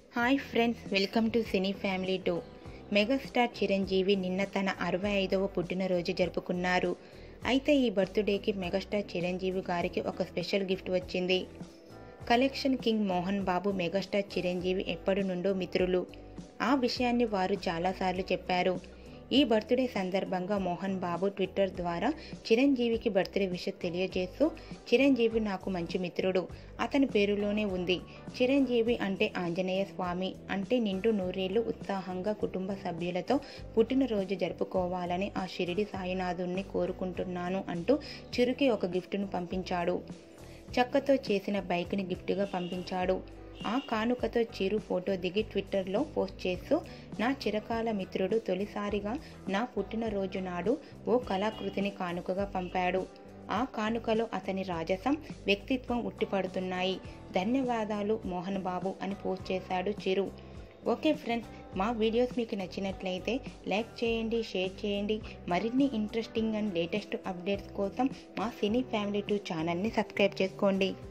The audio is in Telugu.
hi friends welcome to cine family two megastar Chiranjeevi నిన్న తన అరవై ఐదవ పుట్టినరోజు జరుపుకున్నారు అయితే ఈ బర్త్డేకి మెగాస్టార్ చిరంజీవి గారికి ఒక స్పెషల్ గిఫ్ట్ వచ్చింది collection king Mohan Babu megastar Chiranjeevi ఎప్పటి నుండో మిత్రులు ఆ విషయాన్ని వారు చాలాసార్లు చెప్పారు ఈ బర్త్డే సందర్భంగా మోహన్ బాబు ట్విట్టర్ ద్వారా చిరంజీవికి బర్త్డే విషయం తెలియజేస్తూ చిరంజీవి నాకు మంచి మిత్రుడు అతని పేరులోనే ఉంది చిరంజీవి అంటే ఆంజనేయ స్వామి అంటే నిండు నూరేళ్లు ఉత్సాహంగా కుటుంబ సభ్యులతో పుట్టినరోజు జరుపుకోవాలని ఆ షిరిడి సాయినాథుణ్ణి కోరుకుంటున్నాను అంటూ చిరుకి ఒక గిఫ్ట్ను పంపించాడు చెక్కతో చేసిన బైక్ని గిఫ్ట్గా పంపించాడు ఆ కానుకతో చిరు ఫోటో దిగి ట్విట్టర్లో పోస్ట్ చేస్తూ నా చిరకాల మిత్రుడు తొలిసారిగా నా పుట్టినరోజు నాడు ఓ కళాకృతిని కానుకగా పంపాడు ఆ కానుకలో అతని రాజసం వ్యక్తిత్వం ఉట్టిపడుతున్నాయి ధన్యవాదాలు మోహన్ బాబు అని పోస్ట్ చేశాడు చిరు ఓకే ఫ్రెండ్స్ మా వీడియోస్ మీకు నచ్చినట్లయితే లైక్ చేయండి షేర్ చేయండి మరిన్ని ఇంట్రెస్టింగ్ అండ్ లేటెస్ట్ అప్డేట్స్ కోసం మా సినీ ఫ్యామిలీ టూ ఛానల్ని సబ్స్క్రైబ్ చేసుకోండి